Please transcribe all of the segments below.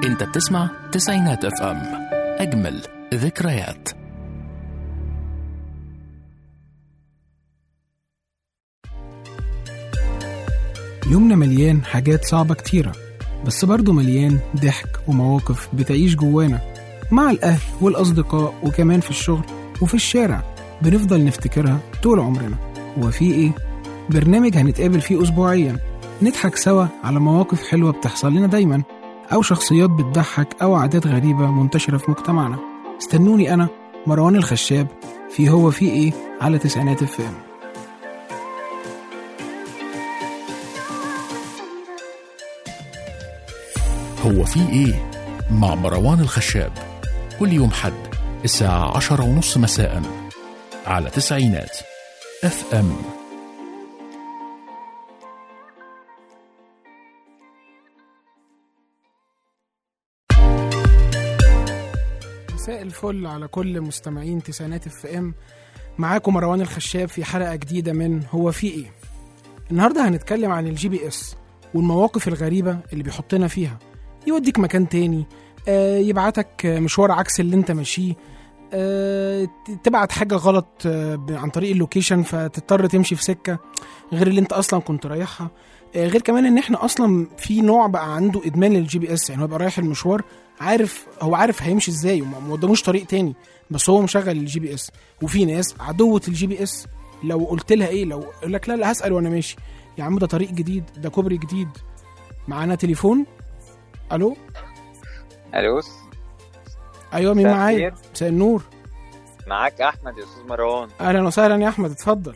انت بتسمع تسعينات اف ام اجمل ذكريات يومنا مليان حاجات صعبة كتيرة بس برضه مليان ضحك ومواقف بتعيش جوانا مع الأهل والأصدقاء وكمان في الشغل وفي الشارع بنفضل نفتكرها طول عمرنا هو في إيه؟ برنامج هنتقابل فيه أسبوعيا نضحك سوا على مواقف حلوة بتحصل لنا دايما أو شخصيات بتضحك أو عادات غريبة منتشرة في مجتمعنا استنوني أنا مروان الخشاب في هو في إيه على تسعينات الفام هو في ايه مع مروان الخشاب كل يوم حد الساعة عشرة ونص مساء على تسعينات اف ام مساء الفل على كل مستمعين تسعينات اف ام معاكم مروان الخشاب في حلقة جديدة من هو في ايه النهاردة هنتكلم عن الجي بي اس والمواقف الغريبة اللي بيحطنا فيها يوديك مكان تاني آه يبعتك مشوار عكس اللي انت ماشيه آه تبعت حاجة غلط آه ب- عن طريق اللوكيشن فتضطر تمشي في سكة غير اللي انت اصلا كنت رايحها آه غير كمان ان احنا اصلا في نوع بقى عنده ادمان للجي بي اس يعني هو يبقى رايح المشوار عارف هو عارف هيمشي ازاي وما ما قداموش طريق تاني بس هو مشغل الجي بي اس وفي ناس عدوة الجي بي اس لو قلت لها ايه لو يقول لك لا لا هسأل وانا ماشي يا عم ده طريق جديد ده كوبري جديد معانا تليفون الو الو ايوه مين مساء معايا الخير. مساء النور معاك احمد يا استاذ مروان اهلا وسهلا يا احمد اتفضل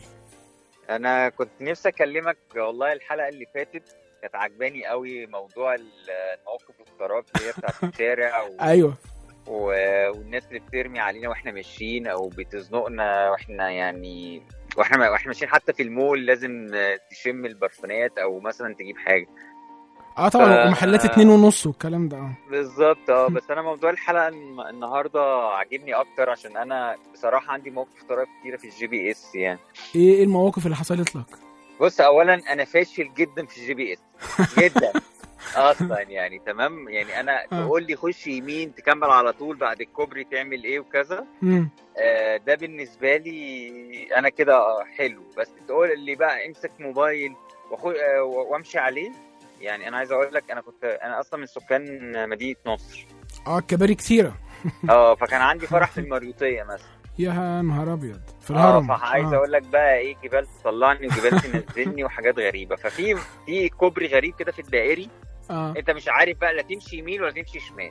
انا كنت نفسي اكلمك والله الحلقه اللي فاتت كانت عجباني قوي موضوع المواقف الطراب اللي هي بتاعت الشارع و... ايوه و... والناس اللي بترمي علينا واحنا ماشيين او بتزنقنا واحنا يعني واحنا واحنا ماشيين حتى في المول لازم تشم البرفانات او مثلا تجيب حاجه اه طبعا ف- ومحلات اتنين ونص والكلام ده اه بالظبط اه بس انا موضوع الحلقه الن- النهارده عاجبني اكتر عشان انا بصراحه عندي مواقف طراب كتيره في الجي بي اس يعني ايه ايه المواقف اللي حصلت لك بص اولا انا فاشل جدا في الجي بي اس جدا اصلا يعني تمام يعني انا آه. تقول لي خش يمين تكمل على طول بعد الكوبري تعمل ايه وكذا امم آه ده بالنسبه لي انا كده حلو بس تقول لي بقى امسك موبايل وخو... آه وامشي عليه يعني انا عايز اقول لك انا كنت انا اصلا من سكان مدينه نصر اه كباري كتيره اه فكان عندي فرح في المريوطيه مثلا يا نهار ابيض في اه الهرم فعايز اقول لك بقى ايه جبال تطلعني وجبال تنزلني وحاجات غريبه ففي في كوبري غريب كده في الدائري اه انت مش عارف بقى لا تمشي يمين ولا تمشي شمال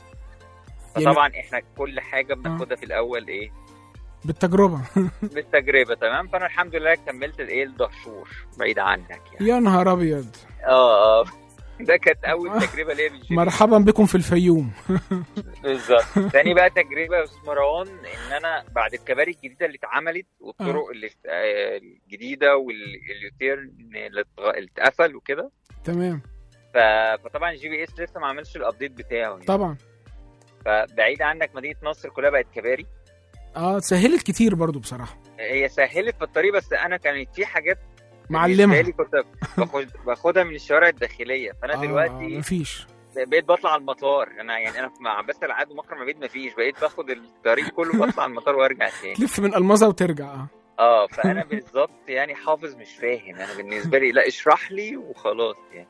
يعني- فطبعا احنا كل حاجه بناخدها في الاول ايه بالتجربه بالتجربه تمام فانا الحمد لله كملت الايه الدهشور بعيد عنك يعني يا نهار ابيض اه اه ده كانت اول تجربه ليا بالجيم مرحبا بكم في الفيوم بالظبط تاني بقى تجربه يا استاذ مروان ان انا بعد الكباري الجديده اللي اتعملت والطرق اللي آه، الجديده واليوتيرن اللي اتغ- اللي اتقفل وكده تمام ف- فطبعا الجي بي اس لسه ما عملش الابديت بتاعه يعني. طبعا فبعيد عنك مدينه نصر كلها بقت كباري اه سهلت كتير برضو بصراحه هي سهلت في الطريق بس انا كانت في حاجات معلمها بالنسبة لي كنت باخد باخدها من الشوارع الداخليه فانا آه دلوقتي مفيش بقيت بطلع على المطار انا يعني انا مع عباس العاد ومكرم عبيد مفيش بقيت باخد الطريق كله بطلع على المطار وارجع تاني تلف من المظه وترجع اه اه فانا بالظبط يعني حافظ مش فاهم انا بالنسبه لي لا اشرح لي وخلاص يعني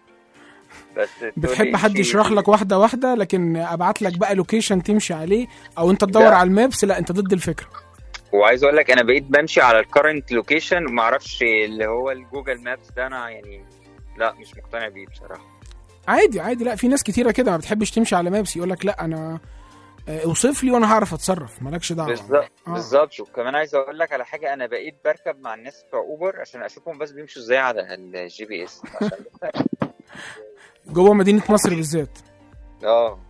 بس تقول لي بتحب حد امشي- يشرح لك واحده واحده لكن ابعت لك بقى لوكيشن تمشي عليه او انت تدور لا. على المابس لا انت ضد الفكره وعايز اقول لك انا بقيت بمشي على الكرنت لوكيشن وما اعرفش اللي هو الجوجل مابس ده انا يعني لا مش مقتنع بيه بصراحه عادي عادي لا في ناس كتيره كده ما بتحبش تمشي على مابس يقول لك لا انا آه، اوصف لي وانا هعرف اتصرف مالكش دعوه بالظبط آه. بالظبط وكمان عايز اقول لك على حاجه انا بقيت بركب مع الناس بتوع اوبر عشان اشوفهم بس بيمشوا ازاي على الجي بي اس عشان جوه مدينه نصر بالذات اه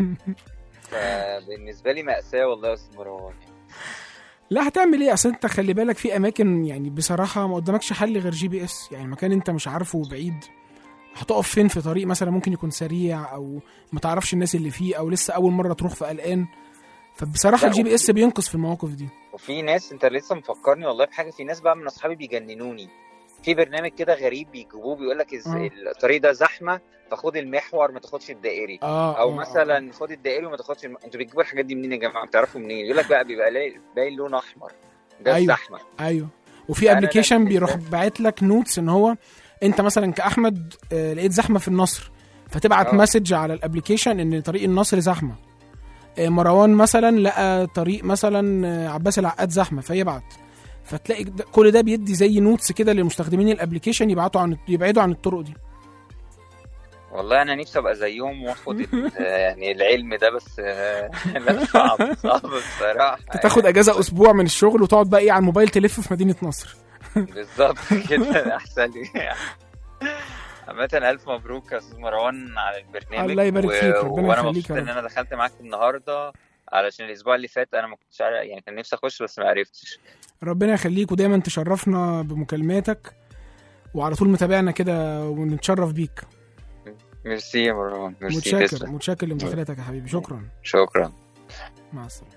فبالنسبه لي ماساه والله يا استاذ مروان لا هتعمل ايه اصل انت خلي بالك في اماكن يعني بصراحه ما قدامكش حل غير جي بي اس يعني مكان انت مش عارفه بعيد هتقف فين في طريق مثلا ممكن يكون سريع او ما تعرفش الناس اللي فيه او لسه اول مره تروح فقلقان فبصراحه لا، الجي بي وفي- اس بينقذ في المواقف دي وفي ناس انت لسه مفكرني والله بحاجه في ناس بقى من اصحابي بيجننوني في برنامج كده غريب بيجيبوه بيقول لك آه. ازاي الطريق ده زحمه فخد المحور ما تاخدش الدائري اه او آه، مثلا خد الدائري وما تاخدش الم... انتوا بتجيبوا الحاجات دي منين يا جماعه بتعرفوا منين يقول لك بقى بيبقى لاي- باين لون احمر ده أيوة. الزحمه آه. ايوه وفي لا، لا، لا، ابلكيشن ده بيروح بالذات. باعت لك نوتس ان هو انت مثلا كاحمد آه، لقيت زحمه في النصر فتبعت آه. مسج على الابلكيشن ان طريق النصر زحمه آه، مروان مثلا لقى طريق مثلا آه، عباس العقاد زحمه فيبعت فتلاقي ده- كل ده بيدي زي نوتس كده لمستخدمين الابلكيشن يبعتوا عن يبعدوا عن الطرق دي والله انا نفسي ابقى زيهم واخد ال- يعني العلم ده بس آه، لا صعب صعب بصراحه تاخد اجازه اسبوع من الشغل وتقعد بقى ايه على الموبايل تلف في مدينه نصر بالظبط كده احسن لي عامة ألف مبروك يا أستاذ مروان على البرنامج الله يبارك فيك، ربنا وأنا يخليك مبسوط يا إن رب. أنا دخلت معاك النهاردة علشان الأسبوع اللي فات أنا ما كنتش عارف يعني كان نفسي أخش بس ما عرفتش ربنا يخليك ودايما تشرفنا بمكالماتك وعلى طول متابعنا كده ونتشرف بيك ميرسي يا مروان ميرسي متشكر تسلم متشكر لمداخلتك يا حبيبي شكرا شكرا مع السلامه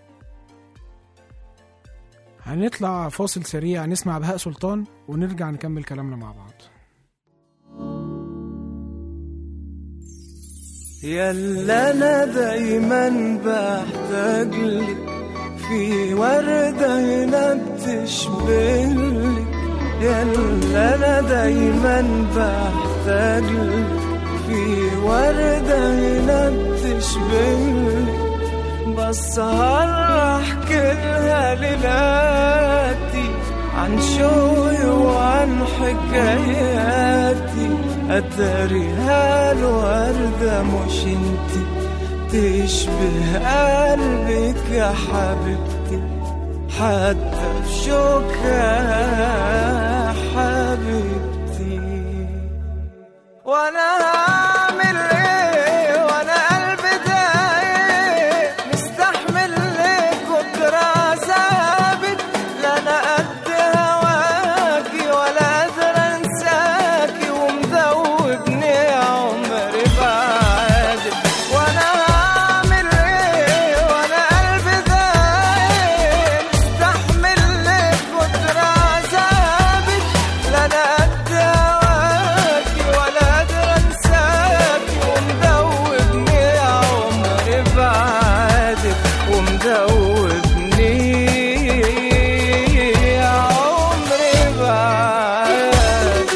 هنطلع فاصل سريع نسمع بهاء سلطان ونرجع نكمل كلامنا مع بعض يلا انا دايما بحتاج لك في وردة هنا بتشبهلك يلا انا دايما بحتاج لك في وردة هنا بتشبهلك بسهر احكي لها ليلاتي عن شوقي وعن حكاياتي اتاريها الوردة مش انتي تشبه قلبك يا حبيبتي حتى في شوكها يا حبيبتي وانا هعمل ايه وانا قلبي دايق مستحمل ليه كتر عذابك لا انا قد هواكي ولا قادر انساكي ومذوبني عمري بعدك وانا هعمل ايه وانا قلبي دايق مستحمل ليه كتر عذابك لا انا قد هواكي ولا قادر انساكي ومذوبني عمري بعدك ومذوبني عمري بعدك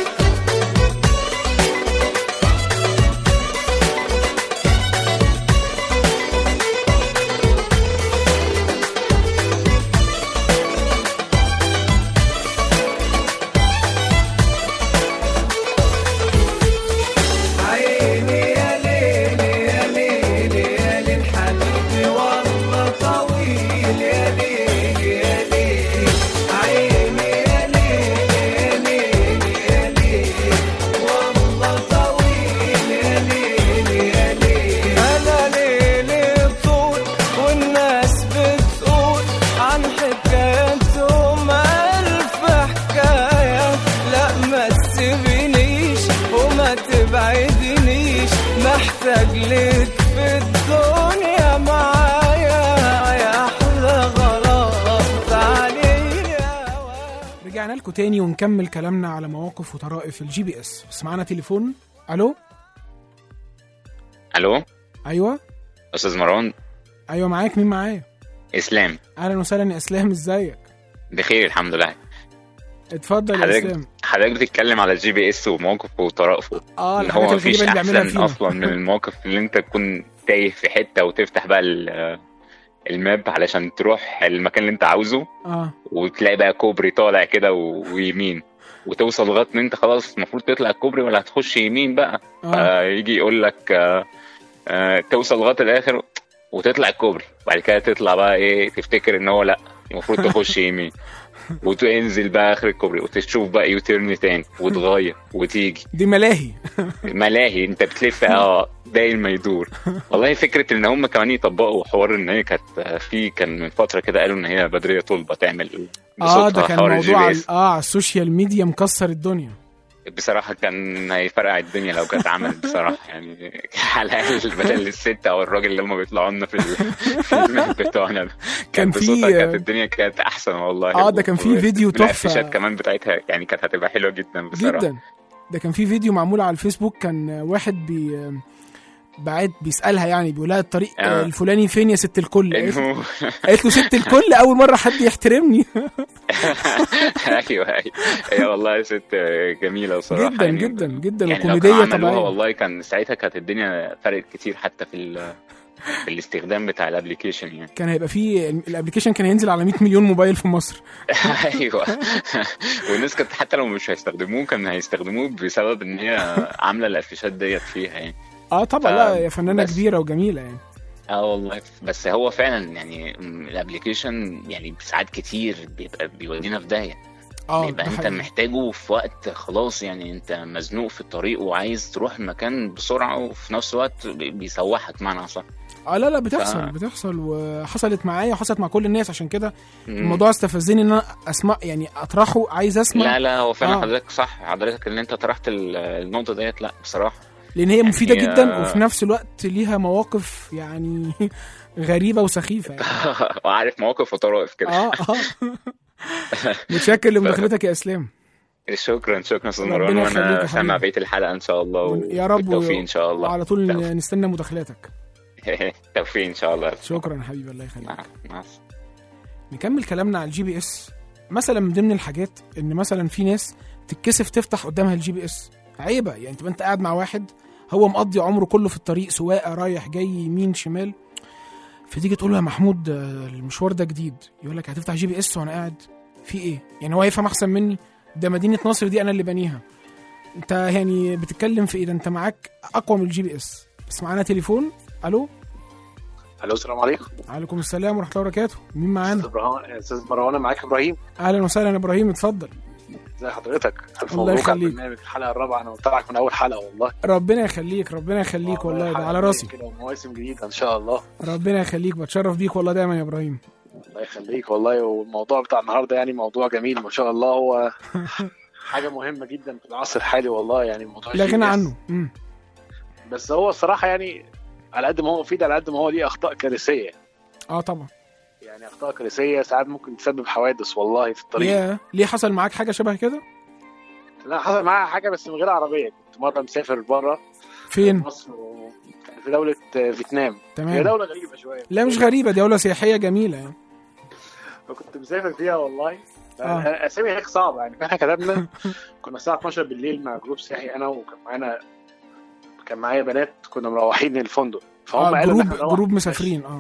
عيني يا ليلي يا ليلي يا ليل حبيبي والله طويل يا ليلي يا ليلي عيني يا ليلي يا ليلي يا ليلي والله طويل يا ليلي يا ليلي انا ليلي طول والناس بتقول عن حكايتهم الف حكايه لا ما تسيبنيش وما تبعدنيش محتاج لك في الدنيا معايا يا احلى غرام تعالي رجعنا لكم تاني ونكمل كلامنا على مواقف وطرائف الجي بي اس بس معانا تليفون الو ألو ايوه أستاذ مروان ايوه معاك مين معايا إسلام اهلا وسهلا يا اسلام ازيك بخير الحمد لله اتفضل يا حضرتك اسلام حضرتك بتتكلم على الجي بي اس ومواقفه وطرائفه اه ان الحاجات هو مفيش الغريبه اللي بيعملها احسن فينا اصلا من الموقف اللي انت تكون تايه في حته وتفتح بقى ال- الماب علشان تروح المكان اللي انت عاوزه اه وتلاقي بقى كوبري طالع كده و- ويمين وتوصل لغايه ان انت خلاص المفروض تطلع الكوبري ولا هتخش يمين بقى اه فيجي يقول لك آه، آه، توصل لغايه الاخر وتطلع الكوبري وبعد كده تطلع بقى ايه تفتكر ان هو لا المفروض تخش يمين وتنزل بقى اخر الكوبري وتشوف بقى يوتيرن تاني وتغير وتيجي دي ملاهي ملاهي انت بتلف اه داير ما يدور والله فكره ان هم كمان يطبقوا حوار ان هي كانت في كان من فتره كده قالوا ان هي بدريه طلبه تعمل اه ده بصوتها كان حوار الجي موضوع بي على- اس اه على السوشيال ميديا مكسر الدنيا بصراحة كان هيفرقع الدنيا لو كانت عملت بصراحة يعني على الأقل بدل الست أو الراجل اللي هم بيطلعوا لنا في ال- في المهد بتوعنا ده. كان بصوتها في كانت الدنيا كانت أحسن والله اه ده كان في فيديو تحفة والأفيشات كمان بتاعتها يعني كانت هتبقى حلوة جدا بصراحة جدا ده كان في فيديو معمول على الفيسبوك كان واحد بي بعد بيسالها يعني بيقول لها الطريق آه. الفلاني فين يا ست الكل قالت له- إنه قالت له ست الكل اول مره حد يحترمني ايوه ايوه هي والله ست جميله بصراحه جدا يعني جدا جدا يعني لو وكوميديه كانوا عملوها طبيعيه والله كان ساعتها كانت الدنيا فرقت كتير حتى في ال- في الاستخدام بتاع الابلكيشن يعني كان هيبقى فيه الابلكيشن كان هينزل على 100 مليون موبايل في مصر ايوه والناس كانت حتى لو مش هيستخدموه كان هيستخدموه بسبب ان هي عامله الافيشات ديت فيها يعني اه طبعا ف- لا يا فنانه بس. كبيره وجميله يعني اه والله بس هو فعلا يعني الابلكيشن يعني ساعات كتير بيبقى بيودينا في داهيه اه بيبقى ده انت حقيقي. محتاجه في وقت خلاص يعني انت مزنوق في الطريق وعايز تروح مكان بسرعه وفي نفس الوقت بي- بيسوحك معنى اصح اه لا لا بتحصل ف- بتحصل وحصلت معايا وحصلت مع كل الناس عشان كده مم. الموضوع استفزني ان انا اسمع يعني اطرحه عايز اسمع لا لا هو فعلا آه. حضرتك صح حضرتك ان انت طرحت ال- النقطه ديت لا بصراحه لان هي مفيده هي- جدا وفي نفس الوقت ليها مواقف يعني غريبه وسخيفه يعني. وعارف مواقف وطرائف كده اه اه متشكر لمداخلتك يا اسلام شكرا شكرا استاذ ربنا مروان يخليك يا وانا سامع حبيبي. بقيه الحلقه ان شاء الله يا رب بالتوفيق ان شاء الله وعلى طول توفيق. نستنى مداخلاتك توفيق ان شاء الله شكرا يا حبيبي الله يخليك مع مع السلامة. نكمل كلامنا على الجي بي اس مثلا من ضمن الحاجات ان مثلا في ناس تتكسف تفتح قدامها الجي بي اس عيبه يعني تبقى انت قاعد مع واحد هو مقضي عمره كله في الطريق سواقه رايح جاي يمين شمال فتيجي تقول له يا محمود آه، المشوار ده جديد يقول لك هتفتح جي بي اس وانا قاعد في ايه يعني هو هيفهم احسن مني ده مدينه نصر دي انا اللي بنيها انت يعني بتتكلم في ايه ده انت معاك اقوى من الجي بي اس بس معانا تليفون الو الو السلام عليكم عليكم السلام ورحمه الله وبركاته مين معانا استاذ مروان استاذ مروان معاك ابراهيم اهلا وسهلا يا ابراهيم اتفضل ازي حضرتك الف الله مبروك على يخليك. البرنامج الحلقه الرابعه انا متابعك من اول حلقه والله ربنا يخليك ربنا يخليك والله ده حلقة على راسي كده ومواسم جديده ان شاء الله ربنا يخليك بتشرف بيك والله دايما يا ابراهيم الله يخليك والله والموضوع بتاع النهارده يعني موضوع جميل ما شاء الله هو حاجه مهمه جدا في العصر الحالي والله يعني موضوع لا غنى GPS. عنه مم. بس هو الصراحه يعني على قد ما هو مفيد على قد ما هو ليه اخطاء كارثيه اه طبعا يعني اخطاء كارثيه ساعات ممكن تسبب حوادث والله في الطريق ليه ليه حصل معاك حاجه شبه كده لا حصل معايا حاجه بس من غير عربيه كنت مره مسافر بره فين مصر و... كان في دوله فيتنام هي تمام دوله غريبه شويه لا مش غريبه دي دوله سياحيه جميله يعني فكنت مسافر فيها والله آه. اسامي هناك صعبه يعني فاحنا كتبنا كنا الساعه 12 بالليل مع جروب سياحي انا وكان معانا كان معايا بنات كنا مروحين الفندق فهم اه قالوا إن جروب إحنا نروح جروب مشي. مسافرين اه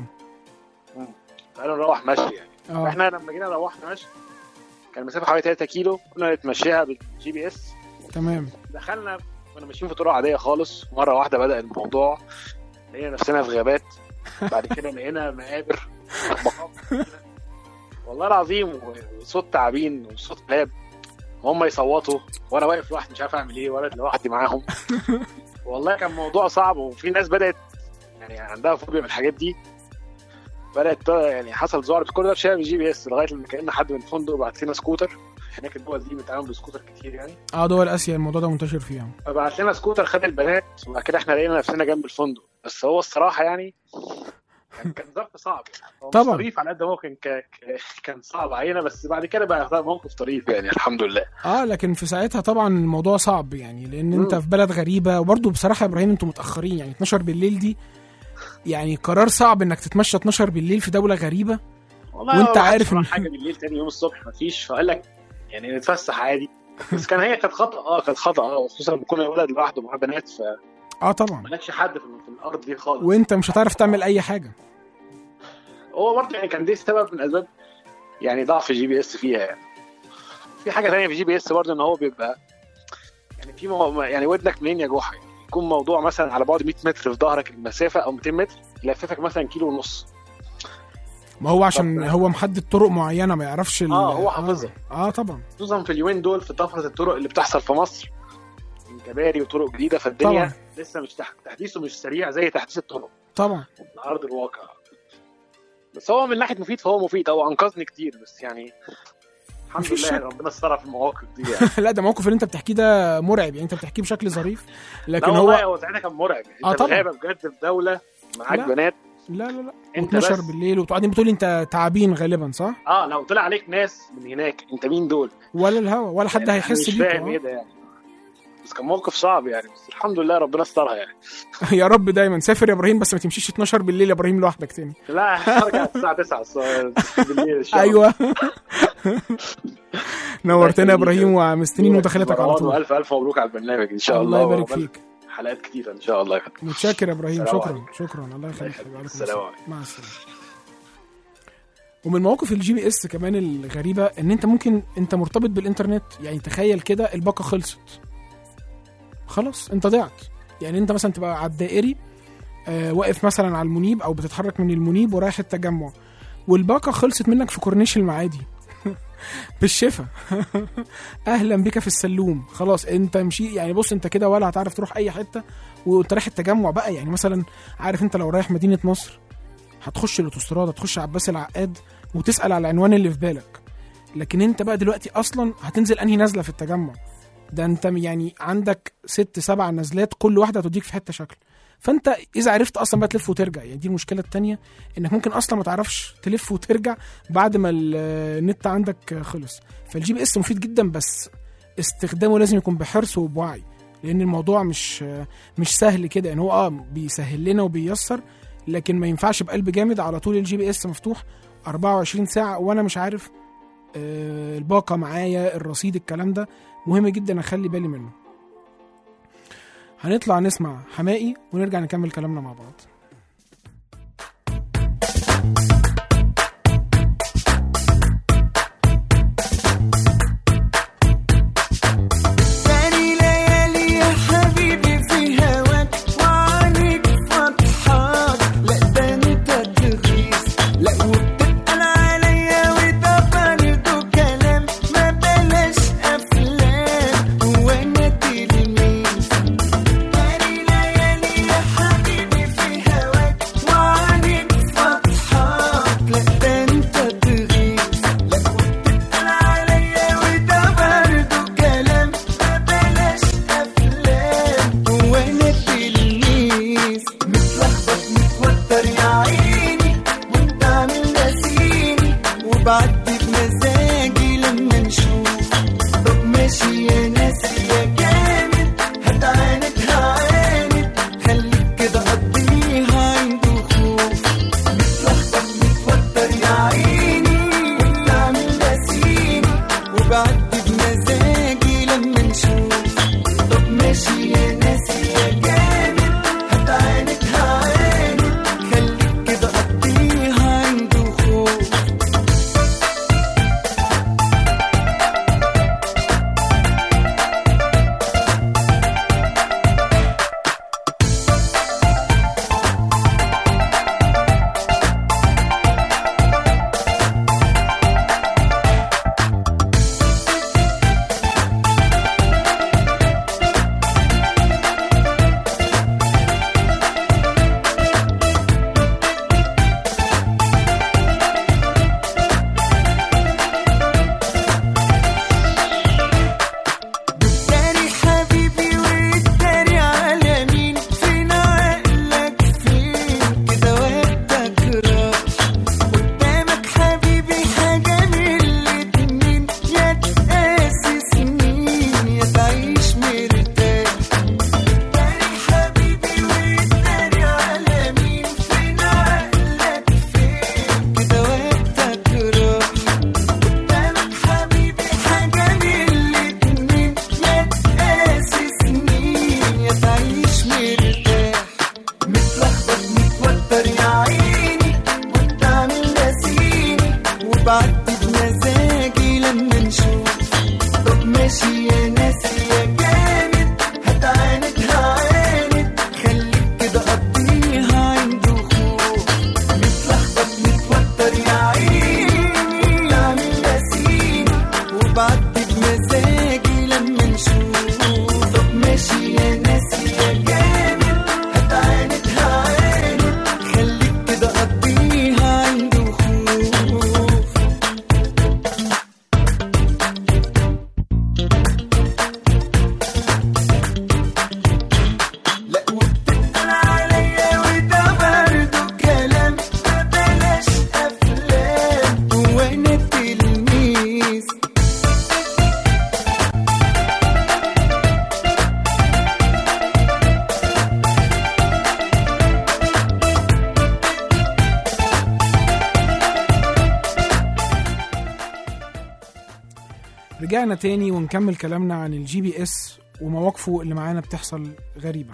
قالوا نروح مشي يعني اه فاحنا لما جينا روحنا مشي كان المسافه حوالي 3 كيلو كنا نتمشيها بالجي بي اس تمام دخلنا كنا ماشيين في طرق عاديه خالص مره واحده بدا الموضوع لقينا نفسنا في غابات بعد كده لقينا مقابر مقابر. والله العظيم وصوت تعابين وصوت كلاب وهم يصوتوا وانا واقف لوحدي مش عارف اعمل ايه ولا لوحدي معاهم والله كان موضوع صعب وفي ناس بدات يعني عندها فوبيا من الحاجات دي بدات ت- يعني حصل ذعر كل ده بسبب الجي بي اس لغايه لما كان حد من الفندق بعت لنا سكوتر هناك الدول دي بتتعامل بسكوتر كتير يعني اه دول اسيا الموضوع ده منتشر فيها فبعت لنا سكوتر خد البنات وبعد كده احنا لقينا نفسنا جنب الفندق بس هو الصراحه يعني كان كان ظرف صعب يعني هو مش طبعا. طريف على قد ما هو كان ك... ك... كان صعب علينا بس بعد كده بقى موقف طريف يعني الحمد لله اه لكن في ساعتها طبعا الموضوع صعب يعني لان انت مم. في بلد غريبه وبرضه بصراحه يا ابراهيم انتوا متاخرين يعني 12 بالليل دي يعني قرار صعب انك تتمشى 12 بالليل في دوله غريبه والله وانت هو ما عارف حدش راح إن- حاجه بالليل تاني يوم الصبح مفيش فقال لك يعني نتفسح عادي بس كان هي كانت خطا اه كانت خطا اه خصوصا لما يكون ولد لوحده معاه بنات اه طبعا فمالكش حد في, في الارض دي خالص وانت مش هتعرف تعمل اي حاجه هو برضه يعني كان دي سبب من اسباب يعني ضعف الجي بي اس فيها يعني في حاجه ثانيه في الجي بي اس برضه ان هو بيبقى يعني في مو... يعني ودنك منين يا جحا يعني يكون موضوع مثلا على بعد 100 متر في ظهرك المسافه او 200 متر يلففك مثلا كيلو ونص ما هو عشان طب- هو محدد طرق معينه ما يعرفش ال- اه هو حافظها اه طبعا خصوصا في اليومين دول في طفره الطرق اللي بتحصل في مصر من كباري وطرق جديده فالدنيا طبعا. لسه مش تح... تحديثه مش سريع زي تحديث الطرق طبعا على ارض الواقع بس هو من ناحيه مفيد فهو مفيد هو انقذني كتير بس يعني الحمد مفيش لله يعني شك. ربنا استرها في المواقف دي يعني لا ده موقف اللي انت بتحكيه ده مرعب يعني انت بتحكيه بشكل ظريف لكن لا هو والله هو ساعتها كان مرعب انت آه طبعا. غابه بجد في دوله معاك لا. بنات لا لا لا انت و12 بس بالليل وبعدين بتقولي انت تعابين غالبا صح؟ اه لو طلع عليك ناس من هناك انت مين دول؟ ولا الهوا ولا حد يعني أنا هيحس مش بيك فاهم ايه آه. ده يعني بس كان موقف صعب يعني بس الحمد لله ربنا استرها يعني يا رب دايما سافر يا ابراهيم بس ما تمشيش 12 بالليل يا ابراهيم لوحدك تاني لا هرجع الساعه 9 الص- بالليل ان شاء الله ايوه نورتنا يا يخليك. ابراهيم ومستنيين مداخلتك على مروان، طول والف الف مبروك على البرنامج ان شاء الله الله يبارك وعقبال فيك حلقات كتيره ان شاء الله يا فندم متشكر يا ابراهيم السلام شكرا عليكم. شكرا الله يخليك يخليك. وعليكم السلام السلام. عليكم. مع السلامه ومن مواقف الجي بي اس كمان الغريبه ان انت ممكن انت مرتبط بالانترنت يعني تخيل كده الباقه خلصت خلاص انت ضعت يعني انت مثلا تبقى على الدائري آه واقف مثلا على المنيب او بتتحرك من المنيب ورايح التجمع والباقه خلصت منك في كورنيش المعادي بالشفا اهلا بك في السلوم خلاص انت مشي يعني بص انت كده ولا هتعرف تروح اي حته وانت رايح التجمع بقى يعني مثلا عارف انت لو رايح مدينه نصر هتخش الاوتوستراد هتخش عباس العقاد وتسال على العنوان اللي في بالك لكن انت بقى دلوقتي اصلا هتنزل انهي نزله في التجمع ده انت يعني عندك ست سبع نزلات كل واحده هتوديك في حته شكل فانت اذا عرفت اصلا بقى تلف وترجع يعني دي المشكله التانية انك ممكن اصلا ما تعرفش تلف وترجع بعد ما ال- النت عندك خلص فالجي بي اس مفيد جدا بس استخدامه لازم يكون بحرص وبوعي لان الموضوع مش مش سهل كده يعني هو اه بيسهل لنا وبييسر لكن ما ينفعش بقلب جامد على طول الجي بي اس مفتوح 24 ساعه وانا مش عارف آه، الباقه معايا الرصيد الكلام ده مهم جدا اخلي بالي منه هنطلع نسمع حمائي ونرجع نكمل كلامنا مع بعض تاني ليالي يا حبيبي في هواك وعينيك فتحات لا ده انت تغيظ لا وبتتقل عليا وده برضه كلام ما بلاش افلام وانا تلميذ تاني ليالي يا حبيبي في رجعنا تاني ونكمل كلامنا عن الجي بي اس ومواقفه اللي معانا بتحصل غريبة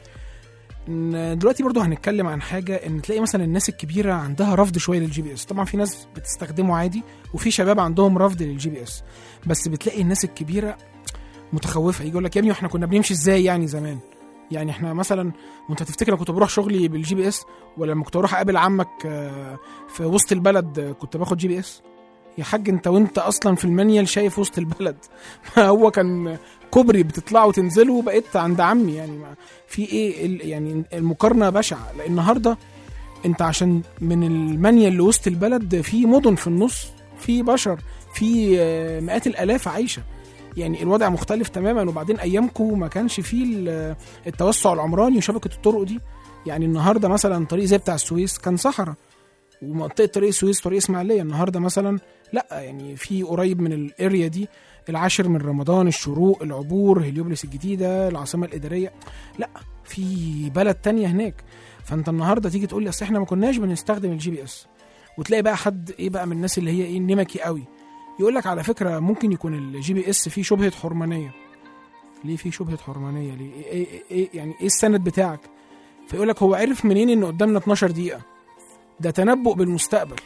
إن دلوقتي برضو هنتكلم عن حاجة ان تلاقي مثلا الناس الكبيرة عندها رفض شوية للجي بي اس طبعا في ناس بتستخدمه عادي وفي شباب عندهم رفض للجي بي اس بس بتلاقي الناس الكبيرة متخوفة يجي يقول لك يا ابني احنا كنا بنمشي ازاي يعني زمان يعني احنا مثلا وانت تفتكر انا كنت بروح شغلي بالجي بي اس ولا لما كنت اروح اقابل عمك آه، في وسط البلد آه، كنت باخد جي بي اس يا حاج انت وانت اصلا في المانيال شايف وسط البلد ما هو كان كوبري بتطلعوا وتنزلوا بقيت عند عمي يعني ما في ايه ال- يعني المقارنه بشعه لان النهارده انت عشان من المانيال لوسط البلد في مدن في النص في بشر في آه، مئات الالاف عايشه يعني الوضع مختلف تماما وبعدين ايامكم ما كانش فيه ال- التوسع العمراني وشبكه الطرق دي يعني النهارده مثلا طريق زي بتاع السويس كان صحراء ومنطقه طريق السويس طريق اسماعيليه النهارده مثلا لا يعني في قريب من الاريا دي العاشر من رمضان الشروق العبور هليوبلس الجديده العاصمه الاداريه لا في بلد تانية هناك فانت النهارده تيجي تقول لي اصل احنا ما كناش بنستخدم الجي بي اس وتلاقي بقى حد ايه بقى من الناس اللي هي ايه نمكي قوي يقول لك على فكره ممكن يكون الجي بي اس فيه شبهه حرمانيه ليه في شبهه حرمانيه ليه إيه, إيه, ايه يعني ايه السند بتاعك فيقول لك هو عرف منين ان قدامنا 12 دقيقه ده تنبؤ بالمستقبل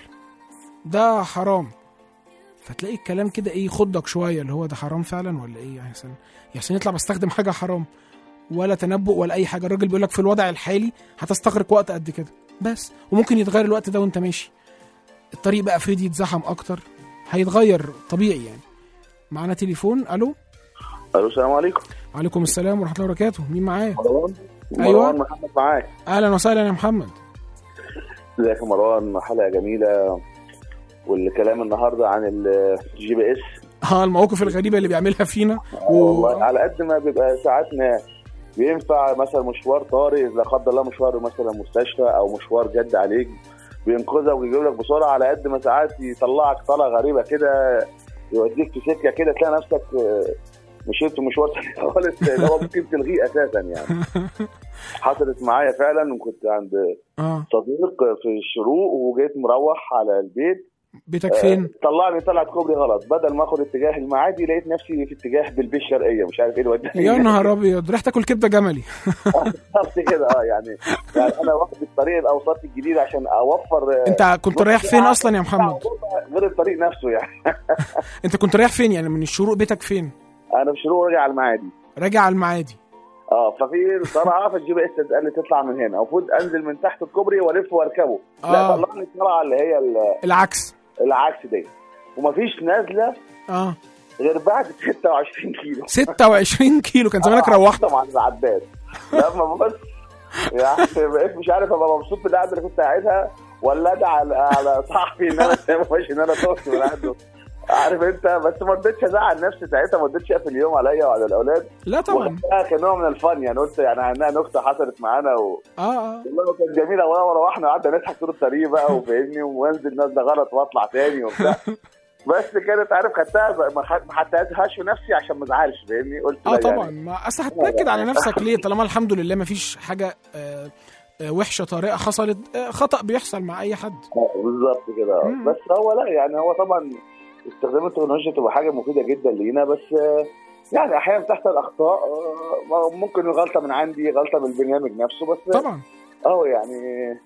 ده حرام فتلاقي الكلام كده ايه يخضك شويه اللي هو ده حرام فعلا ولا ايه يا حسن يا حسن يطلع بستخدم حاجه حرام ولا تنبؤ ولا اي حاجه الراجل بيقول لك في الوضع الحالي هتستغرق وقت قد كده بس وممكن يتغير الوقت ده وانت ماشي الطريق بقى فيدي يتزحم اكتر هيتغير طبيعي يعني معانا تليفون الو الو السلام عليكم وعليكم السلام ورحمه الله وبركاته مين معايا مروان أيوة. مروان محمد معاك اهلا وسهلا يا محمد ازيك يا مروان حلقه جميله والكلام النهارده عن الجي بي اس اه المواقف الغريبه اللي بيعملها فينا والله على قد ما بيبقى ساعاتنا بينفع مثلا مشوار طارئ لا قدر الله مشوار مثلا مستشفى او مشوار جد عليك بينقذك ويجيب لك بسرعه على قد ما ساعات يطلعك طلعه غريبه كده يوديك في سكه كده تلاقي نفسك آه، مشيت مشوار تاني خالص اللي هو ممكن تلغيه اساسا يعني حصلت معايا فعلا وكنت عند اه صديق في الشروق وجيت مروح على البيت بيتك فين طلعني طلعت كوبري غلط بدل ما اخد اتجاه المعادي لقيت نفسي في اتجاه بالبيه الشرقيه مش عارف ايه اللي وداني يا نهار ابيض ريح تاكل كبده جملي بالظبط كده اه يعني يعني انا واخد الطريق الاوسط الجديد عشان اوفر آه، انت كنت رايح فين اصلا يا محمد غير الطريق نفسه يعني انت كنت رايح فين يعني من الشروق بيتك فين انا في شروق راجع على المعادي راجع على المعادي اه ففي طلعه فالجي بي اس قال لي تطلع من هنا المفروض انزل من تحت الكوبري والف واركبه لا آه. طلعني الطلعه اللي هي ال- العكس العكس دي ومفيش نازله اه غير بعد 26 كيلو 26 كيلو كان زمانك آه، روحت طبعا العداد لما بص يعني بقيت مش عارف ابقى مبسوط بالقعده اللي كنت قاعدها ولا ادعي على على صاحبي ان انا ماشي ان انا تهت من عنده عارف انت بس ما رضيتش ازعل نفسي ساعتها ما رضيتش اقفل اليوم عليا وعلى الاولاد لا طبعا وخدتها كنوع من الفن يعني قلت يعني انها نكته حصلت معانا و... اه اه والله كانت جميله وروحنا قعدنا نضحك طول الطريق بقى وفاهمني وانزل ناس ده غلط واطلع تاني وبتاع بس كانت عارف خدتها ب- ما خد- ما حطيتهاش في نفسي عشان ما ازعلش فاهمني قلت اه لا طبعا يعني ما اصل هتنكد على نفسك ليه طالما الحمد لله ما فيش حاجه آه آه وحشه طارئه حصلت آه خطا بيحصل مع اي حد آه، بالظبط كده آه. مم. بس هو لا يعني هو طبعا استخدام التكنولوجيا تبقى حاجه مفيده جدا لينا بس آه، يعني احيانا تحصل اخطاء آه، ممكن غلطه من عندي غلطه من البرنامج نفسه بس طبعا اه يعني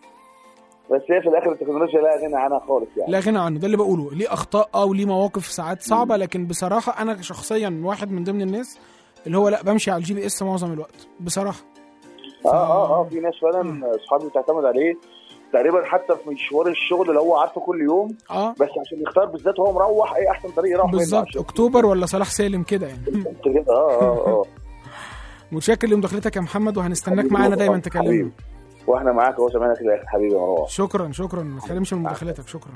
بس هي في الاخر التكنولوجيا لا غنى عنها خالص يعني لا غنى عنه ده اللي بقوله ليه اخطاء اه وليه مواقف ساعات صعبه لكن بصراحه انا شخصيا واحد من ضمن الناس اللي هو لا بمشي على الجي بي اس معظم الوقت بصراحه اه اه اه في ناس فعلا اصحابي بتعتمد عليه تقريبا حتى في مشوار الشغل اللي هو عارفه كل يوم اه بس عشان يختار بالذات وهو مروح ايه احسن طريق يروح منه بالظبط عشان- اكتوبر ولا صلاح سالم كده يعني بالظبط كده اه اه اه متشكر لمداخلتك يا محمد وهنستناك حبيبي معانا مروان، دايما تكلمنا حبيبي. واحنا معاك اهو سامعينك في الاخر حبيبي يا مروان شكرا شكرا ما تكلمش من مداخلتك شكرا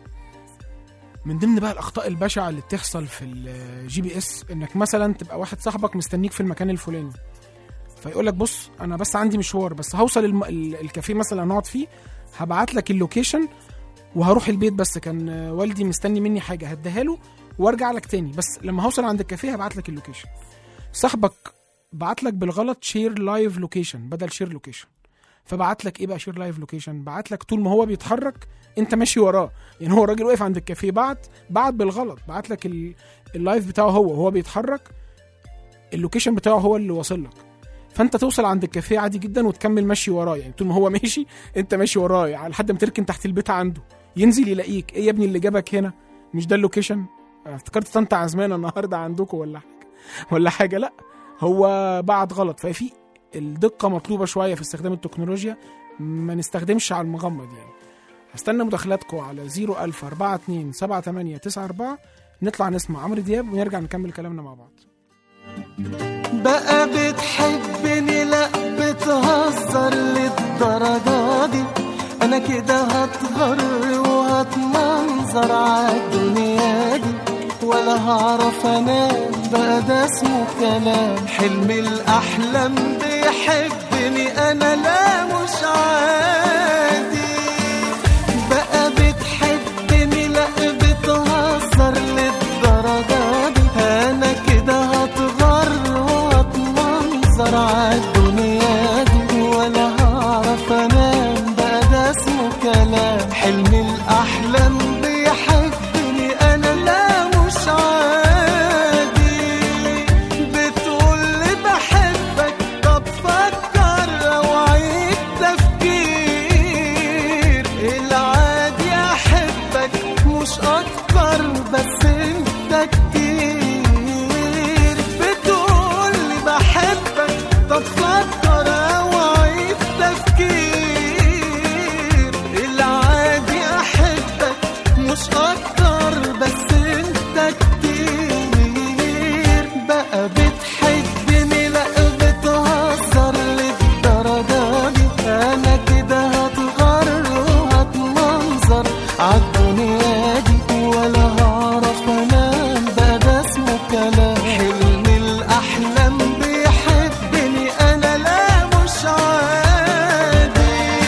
من ضمن بقى الاخطاء البشعه اللي بتحصل في الجي بي اس انك مثلا تبقى واحد صاحبك مستنيك في المكان الفلاني فيقول لك بص انا بس عندي مشوار بس هوصل الم... ال- الكافيه مثلا هنقعد فيه هبعت لك اللوكيشن وهروح البيت بس كان آه، والدي مستني مني حاجه هديها له وارجع لك تاني بس لما هوصل عند الكافيه هبعت لك اللوكيشن صاحبك بعت لك بالغلط شير لايف لوكيشن بدل شير لوكيشن فبعت لك ايه بقى شير لايف لوكيشن بعت لك طول ما هو بيتحرك انت ماشي وراه يعني هو الراجل واقف عند الكافيه بعت بعت بالغلط بعت لك ال- اللايف بتاعه هو وهو بيتحرك اللوكيشن بتاعه هو اللي واصل لك فانت توصل عند الكافيه عادي جدا وتكمل ماشي وراه يعني طول ما هو ماشي انت ماشي وراه يعني لحد ما تركن تحت البيت عنده ينزل يلاقيك ايه يا ابني اللي جابك هنا مش ده اللوكيشن أنا افتكرت طنط عزمانه النهارده عندكم ولا حاجه ولا حاجه لا هو بعت غلط ففي الدقه مطلوبه شويه في استخدام التكنولوجيا ما نستخدمش على المغمض يعني هستنى مداخلاتكم على 01000 42 78 94 نطلع نسمع عمرو دياب ونرجع نكمل كلامنا مع بعض بقى بتحبني لا بتهزر للدرجة دي انا كده هتغر وهتمنظر عالدنيا دي ولا هعرف انام بقى ده اسمه كلام حلم الاحلام بيحبني انا لا مش عادي بقى بتحبني لا بتهزر للدرجة دي انا كده هتغر وهتمنظر عالدنيا دي ولا هعرف انام بقى ده اسمه كلام حلم الاحلام بيحبني انا لا مش عادي بتقولي بحبك طب فكر لو عيد تفكير العادي احبك مش اكتر بس انت كتير بتقولي بحبك طب فكر لو عيد تفكير العادي احبك مش اكتر بس انت كتير بقى بتحبني لا بتهزر للدرجة دي انا كده هتغر وهتمنظر عالدنيا دي ولا هعرف انام بقى ده اسمه كلام حلم الاحلام بيحبني انا لا مش عادي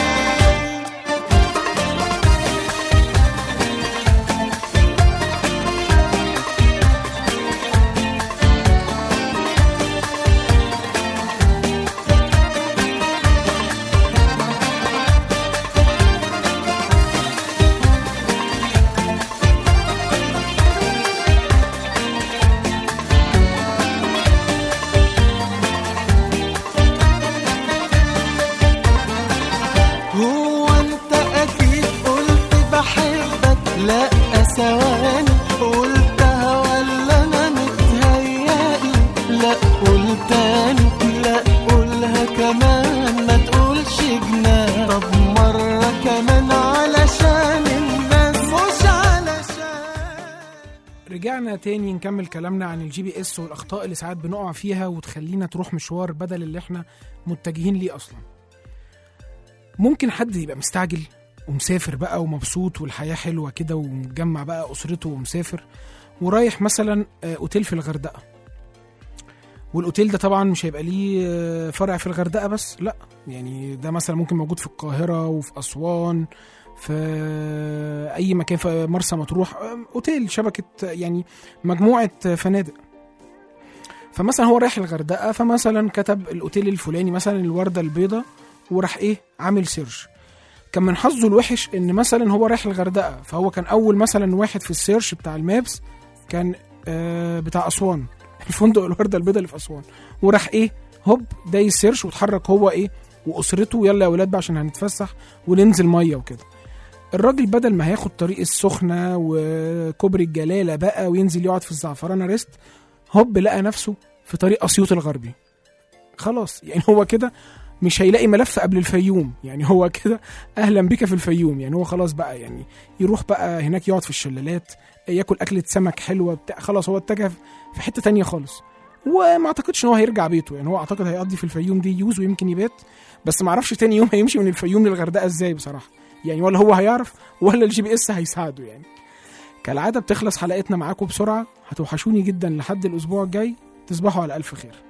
هو انت اكيد قلت بحبك لا ثواني قلتها ولا انا متهيألي لا قول تاني لا قولها كمان ما تقولش جنان طب مرة كمان علشان الناس مش علشان رجعنا تاني نكمل كلامنا عن الجي بي اس والاخطاء اللي ساعات بنقع فيها وتخلينا تروح مشوار بدل اللي احنا متجهين ليه اصلا ممكن حد يبقى مستعجل ومسافر بقى ومبسوط والحياه حلوه كده ومجمع بقى اسرته ومسافر ورايح مثلا آه، اوتيل في الغردقه والاوتيل ده طبعا مش هيبقى ليه آه، فرع في الغردقه بس لا يعني ده مثلا ممكن موجود في القاهره وفي اسوان في اي مكان في مرسى مطروح آه، اوتيل شبكه آه، يعني مجموعه آه، فنادق فمثلا هو رايح الغردقه فمثلا كتب الاوتيل الفلاني مثلا الورده البيضاء وراح ايه عامل سيرش كان من حظه الوحش ان مثلا هو رايح الغردقه فهو كان اول مثلا واحد في السيرش بتاع المابس كان آه بتاع اسوان الفندق الورده البيضاء اللي في اسوان وراح ايه هوب دايس سيرش واتحرك هو ايه واسرته يلا يا ولاد بقى عشان هنتفسح وننزل ميه وكده الراجل بدل ما هياخد طريق السخنه وكوبري الجلاله بقى وينزل يقعد في الزعفرانه ريست هوب لقى نفسه في طريق اسيوط الغربي خلاص يعني هو كده مش هيلاقي ملف قبل الفيوم يعني هو كده اهلا بك في الفيوم يعني هو خلاص بقى يعني يروح بقى هناك يقعد في الشلالات ياكل اكله سمك حلوه بتاع خلاص هو اتجه في حته تانية خالص وما اعتقدش ان هو هيرجع بيته يعني هو اعتقد هيقضي في الفيوم دي يوز ويمكن يبات بس ما اعرفش تاني يوم هيمشي من الفيوم للغردقه ازاي بصراحه يعني ولا هو هيعرف ولا الجي بي اس هيساعده يعني كالعاده بتخلص حلقتنا معاكم بسرعه هتوحشوني جدا لحد الاسبوع الجاي تصبحوا على الف خير